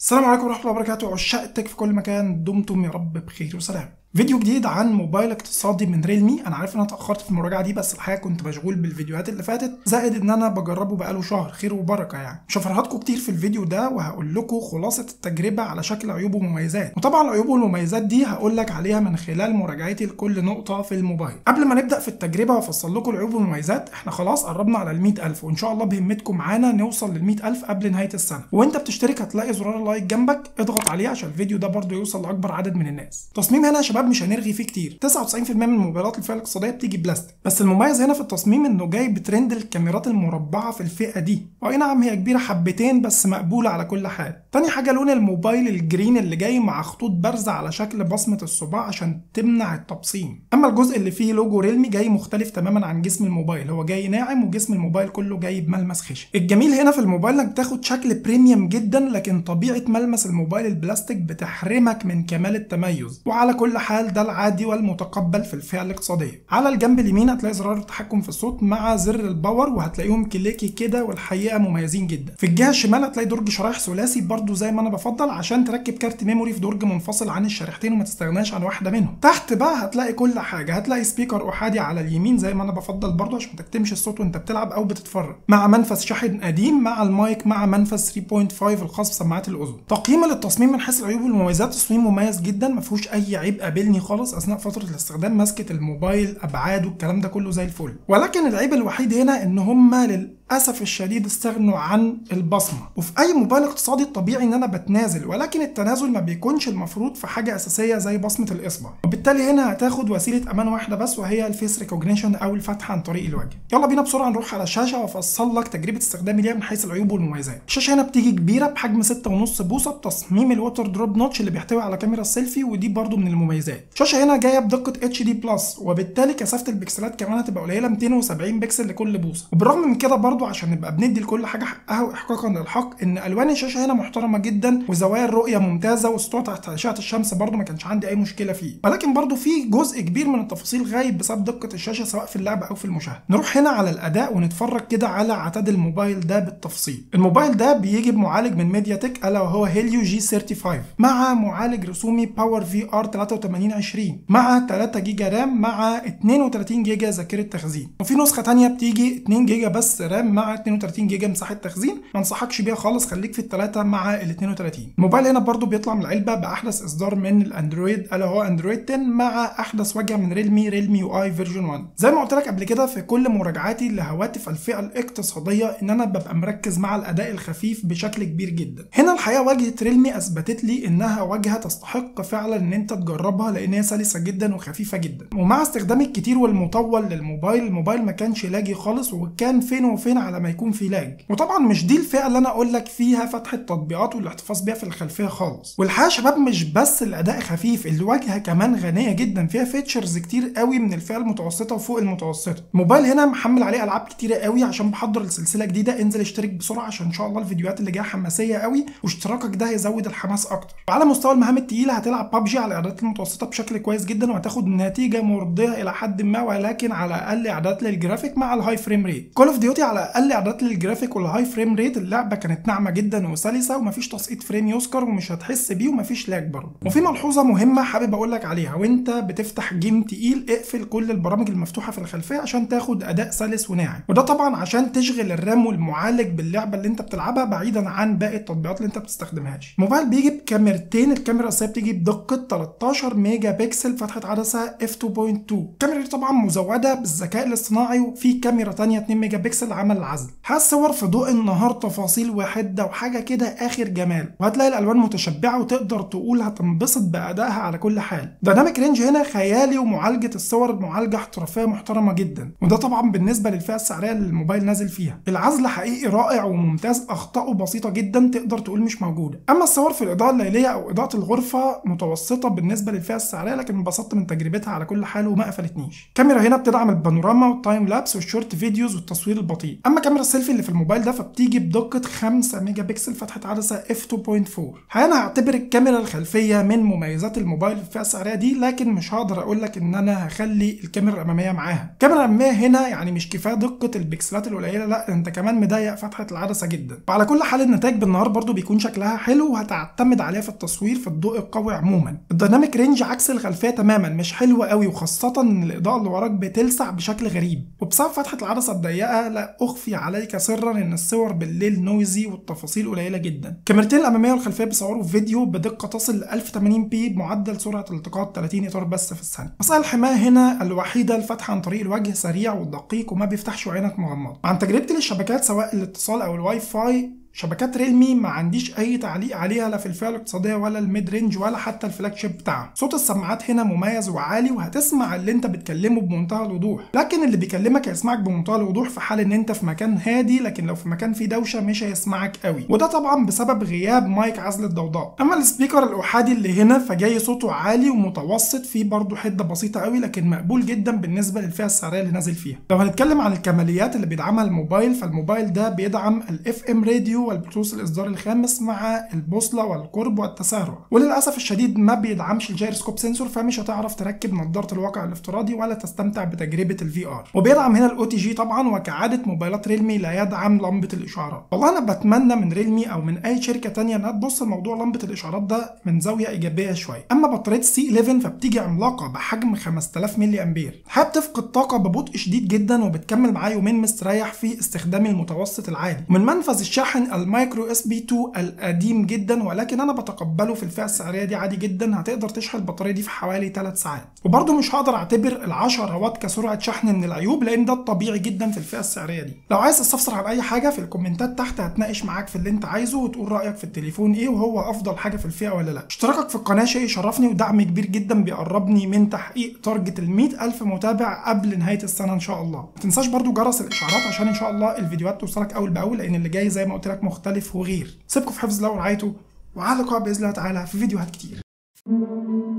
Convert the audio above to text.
السلام عليكم ورحمة الله وبركاته عشاق التك في كل مكان دمتم يا رب بخير وسلام فيديو جديد عن موبايل اقتصادي من ريلمي انا عارف ان انا اتاخرت في المراجعه دي بس الحقيقه كنت مشغول بالفيديوهات اللي فاتت زائد ان انا بجربه بقاله شهر خير وبركه يعني مش هفرهدكم كتير في الفيديو ده وهقول لكم خلاصه التجربه على شكل عيوب ومميزات وطبعا العيوب والمميزات دي هقول لك عليها من خلال مراجعتي لكل نقطه في الموبايل قبل ما نبدا في التجربه وافصل لكم العيوب والمميزات احنا خلاص قربنا على ال 100000 وان شاء الله بهمتكم معانا نوصل لل 100000 قبل نهايه السنه وانت بتشترك هتلاقي زرار اللايك جنبك اضغط عليه عشان الفيديو ده برضه يوصل لاكبر عدد من الناس تصميم هنا يا شباب مش هنرغي فيه كتير 99% من الموبايلات الفئه الاقتصاديه بتيجي بلاستيك بس المميز هنا في التصميم انه جاي بترند الكاميرات المربعه في الفئه دي واي نعم هي كبيره حبتين بس مقبوله على كل حال تاني حاجه لون الموبايل الجرين اللي جاي مع خطوط بارزه على شكل بصمه الصباع عشان تمنع التبصيم اما الجزء اللي فيه لوجو ريلمي جاي مختلف تماما عن جسم الموبايل هو جاي ناعم وجسم الموبايل كله جاي بملمس خشن الجميل هنا في الموبايل انك بتاخد شكل بريميوم جدا لكن طبيعه ملمس الموبايل البلاستيك بتحرمك من كمال التميز وعلى كل حال ده العادي والمتقبل في الفئه الاقتصاديه على الجنب اليمين هتلاقي زرار التحكم في الصوت مع زر الباور وهتلاقيهم كليكي كده والحقيقه مميزين جدا في الجهه الشمال هتلاقي درج شرايح ثلاثي برضو زي ما انا بفضل عشان تركب كارت ميموري في درج منفصل عن الشريحتين وما تستغناش عن واحده منهم تحت بقى هتلاقي كل حاجه هتلاقي سبيكر احادي على اليمين زي ما انا بفضل برضو عشان ما تكتمش الصوت وانت بتلعب او بتتفرج مع منفذ شاحن قديم مع المايك مع منفذ 3.5 الخاص بسماعات الاذن تقييم للتصميم من حيث العيوب والمميزات تصميم مميز جدا ما فيهوش اي عيب قابلني خالص اثناء فتره الاستخدام ماسكه الموبايل ابعاده الكلام ده كله زي الفل ولكن العيب الوحيد هنا ان هم للاسف الشديد استغنوا عن البصمه وفي اي موبايل اقتصادي الطبيعي ان انا بتنازل ولكن التنازل ما بيكونش المفروض في حاجه اساسيه زي بصمه الاصبع وبالتالي هنا هتاخد وسيله امان واحده بس وهي الفيس ريكوجنيشن او الفتح عن طريق الوجه يلا بينا بسرعه نروح على الشاشه وافصل لك تجربه استخدامي ليها من حيث العيوب والمميزات الشاشه هنا بتيجي كبيره بحجم 6.5 بوصه بتصميم الوتر دروب نوتش اللي بيحتوي على كاميرا السيلفي ودي برضو من المميزات الشاشه هنا جايه بدقه اتش دي بلس وبالتالي كثافه البكسلات كمان هتبقى قليله 270 بكسل لكل بوصه وبالرغم من كده برضو عشان نبقى بندي لكل حاجه حقها واحقاقا للحق ان الوان الشاشه هنا محترمه جدا وزوايا الرؤيه ممتازه والسطوع تحت اشعه الشمس برضو ما كانش عندي اي مشكله فيه ولكن برضو في جزء كبير من التفاصيل غايب بسبب دقه الشاشه سواء في اللعب او في المشاهده نروح هنا على الاداء ونتفرج كده على عتاد الموبايل ده بالتفصيل الموبايل ده بيجي بمعالج من ميديا تك الا وهو هيليو جي 35 مع معالج رسومي باور في ار 8320 مع 3 جيجا رام مع 32 جيجا ذاكره تخزين وفي نسخه تانية بتيجي 2 جيجا بس رام مع 32 جيجا مساحه تخزين ما انصحكش بيها خالص خليك في الثلاثه مع ال 32 الموبايل هنا برضو بيطلع من العلبه باحدث اصدار من الاندرويد الا هو اندرويد 10 مع احدث واجهه من ريلمي ريلمي يو اي فيرجن 1 زي ما قلت لك قبل كده في كل مراجعاتي لهواتف الفئه الاقتصاديه ان انا ببقى مركز مع الاداء الخفيف بشكل كبير جدا هنا الحقيقه واجهه ريلمي اثبتت لي انها واجهه تستحق فعلا ان انت تجربها لان هي سلسه جدا وخفيفه جدا ومع استخدامي الكتير والمطول للموبايل الموبايل ما كانش لاجي خالص وكان فين وفين على ما يكون في لاج وطبعا مش دي الفئه اللي انا اقول لك فيها فتح التطبيقات والاحتفاظ بيها في الخلفيه خالص والحقيقه يا شباب مش بس الاداء خفيف الواجهه كمان غنيه جدا فيها فيتشرز كتير قوي من الفئه المتوسطه وفوق المتوسطه الموبايل هنا محمل عليه العاب كتيره قوي عشان بحضر لسلسله جديده انزل اشترك بسرعه عشان ان شاء الله الفيديوهات اللي جايه حماسيه قوي واشتراكك ده هيزود الحماس اكتر وعلى مستوى المهام التقيله هتلعب ببجي على الاعدادات المتوسطه بشكل كويس جدا وهتاخد نتيجه مرضيه الى حد ما ولكن على اقل اعدادات للجرافيك مع الهاي فريم ريت كول اوف ديوتي على اقل اعدادات للجرافيك والهاي فريم ريت اللعبه كانت ناعمه جدا وسلسه ومفيش تسقيط فريم يذكر ومش هتحس بيه ومفيش لاج برضه وفي ملحوظه مهمه حابب اقول لك عليها وانت بتفتح جيم تقيل اقفل كل البرامج المفتوحه في الخلفيه عشان تاخد اداء سلس وناعم وده طبعا عشان تشغل الرام والمعالج باللعبه اللي انت بتلعبها بعيدا عن باقي التطبيقات اللي انت بتستخدمهاش الموبايل بيجي بكاميرتين الكاميرا الاساسيه بتيجي بدقه 13 ميجا بكسل فتحه عدسه اف 2.2 الكاميرا دي طبعا مزوده بالذكاء الاصطناعي وفي كاميرا تانية 2 ميجا بكسل عمل العزل هالصور في ضوء النهار تفاصيل وحده وحاجه كده اخر جمال وهتلاقي الالوان متشبعه وتقدر تقول هتنبسط بادائها على كل حال دايناميك رينج هنا خيالي ومعالجه الصور معالجه احترافيه محترمه جدا وده طبعا بالنسبه للفئه السعريه اللي الموبايل نازل فيها العزل حقيقي رائع وممتاز اخطائه بسيطه جدا تقدر تقول مش موجوده اما الصور في الاضاءه الليليه او اضاءه الغرفه متوسطه بالنسبه للفئه السعريه لكن انبسطت من تجربتها على كل حال وما قفلتنيش الكاميرا هنا بتدعم البانوراما والتايم لابس والشورت فيديوز والتصوير البطيء اما كاميرا السيلفي اللي في الموبايل ده فبتيجي بدقه 5 ميجا بكسل فتحه عدسه العدسه f 2.4 انا هعتبر الكاميرا الخلفيه من مميزات الموبايل في الفئه السعريه دي لكن مش هقدر اقول لك ان انا هخلي الكاميرا الاماميه معاها الكاميرا الاماميه هنا يعني مش كفايه دقه البكسلات القليله لا انت كمان مضيق فتحه العدسه جدا وعلى كل حال النتائج بالنهار برضو بيكون شكلها حلو وهتعتمد عليها في التصوير في الضوء القوي عموما الديناميك رينج عكس الخلفيه تماما مش حلو قوي وخاصه ان الاضاءه اللي وراك بتلسع بشكل غريب وبسبب فتحه العدسه الضيقه لا اخفي عليك سرا ان الصور بالليل نويزي والتفاصيل قليله جدا الكاميرتين الاماميه والخلفيه بيصوروا فيديو بدقه تصل ل 1080 بي بمعدل سرعه التقاط 30 اطار بس في الثانيه مسائل الحمايه هنا الوحيده الفتح عن طريق الوجه سريع ودقيق وما بيفتحش عينك مغمض عن تجربتي للشبكات سواء الاتصال او الواي فاي شبكات ريلمي ما عنديش اي تعليق عليها لا في الفئه الاقتصاديه ولا الميد رينج ولا حتى الفلاج شيب بتاعها صوت السماعات هنا مميز وعالي وهتسمع اللي انت بتكلمه بمنتهى الوضوح لكن اللي بيكلمك هيسمعك بمنتهى الوضوح في حال ان انت في مكان هادي لكن لو في مكان فيه دوشه مش هيسمعك قوي وده طبعا بسبب غياب مايك عزل الضوضاء اما السبيكر الاحادي اللي هنا فجاي صوته عالي ومتوسط فيه برضه حده بسيطه قوي لكن مقبول جدا بالنسبه للفئه السعريه اللي نازل فيها لو هنتكلم عن الكماليات اللي بيدعمها الموبايل فالموبايل ده بيدعم الاف ام راديو والبلوتوث الاصدار الخامس مع البوصله والقرب والتسارع وللاسف الشديد ما بيدعمش الجيروسكوب سنسور فمش هتعرف تركب نظاره الواقع الافتراضي ولا تستمتع بتجربه الفي ار وبيدعم هنا الاو تي جي طبعا وكعاده موبايلات ريلمي لا يدعم لمبه الاشعارات والله انا بتمنى من ريلمي او من اي شركه تانية انها تبص لموضوع لمبه الاشعارات ده من زاويه ايجابيه شويه اما بطاريه سي 11 فبتيجي عملاقه بحجم 5000 ملي امبير الحقيقه بتفقد طاقه ببطء شديد جدا وبتكمل معاه يومين مستريح في استخدامي المتوسط العادي ومن منفذ الشاحن المايكرو اس بي 2 القديم جدا ولكن انا بتقبله في الفئه السعريه دي عادي جدا هتقدر تشحن البطاريه دي في حوالي 3 ساعات وبرده مش هقدر اعتبر ال 10 واط كسرعه شحن من العيوب لان ده الطبيعي جدا في الفئه السعريه دي لو عايز تستفسر عن اي حاجه في الكومنتات تحت هتناقش معاك في اللي انت عايزه وتقول رايك في التليفون ايه وهو افضل حاجه في الفئه ولا لا اشتراكك في القناه شيء يشرفني ودعم كبير جدا بيقربني من تحقيق تارجت ال ألف متابع قبل نهايه السنه ان شاء الله ما تنساش برده جرس الاشعارات عشان ان شاء الله الفيديوهات توصلك اول باول لان اللي جاي زي ما قلت لك مختلف وغير سيبكم في حفظ الله ورعايته وعلى لقاء باذن الله تعالى في فيديوهات كتير